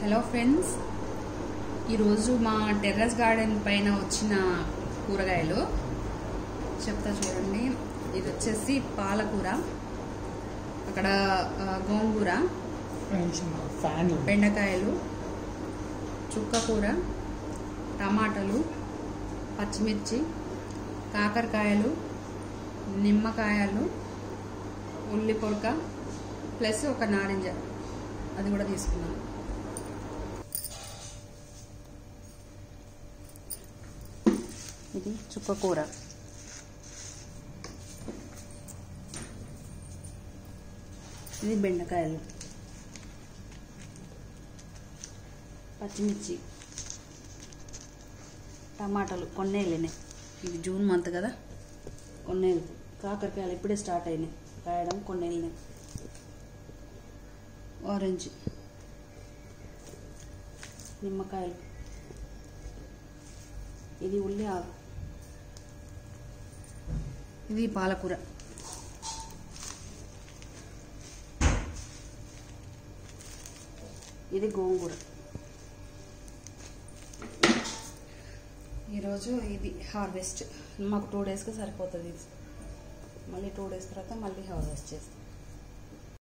hello friends ఈరోజు మా terrace garden పైన వచ్చిన కూరగాయలు చెప్తా చూడండి ఇది వచ్చేసి పాలకూర అక్కడ ఆ, గోంగూర ఫ్రెండ్స్ ఫ్యాన్ బెండకాయలు చుక్కకూర టమాటాలు పచ్చిమిర్చి కాకరకాయలు నిమ్మకాయలు ఉల్లి పొడక ప్లస్ ఒక నారింజ అది కూడా తీసుకున్నాను ఇది చుక్కకూర ఇది బెండకాయలు పచ్చిమిర్చి టమాటాలు కొన్నే వెళ్ళినాయి ఇది జూన్ మంత్ కదా కొన్నే వెళ్తాయి కాకరకాయలు ఇప్పుడే స్టార్ట్ అయినాయి కాయడం కొన్ని వెళ్ళినాయి ఆరెంజ్ నిమ్మకాయలు ఇది ఉల్లి ఆకు ఇది పాలకూర ఇది గోంగూర ఈరోజు ఇది హార్వెస్ట్ మాకు టూ డేస్కి సరిపోతుంది ఇది మళ్ళీ టూ డేస్ తర్వాత మళ్ళీ హార్వెస్ట్ చేస్తాం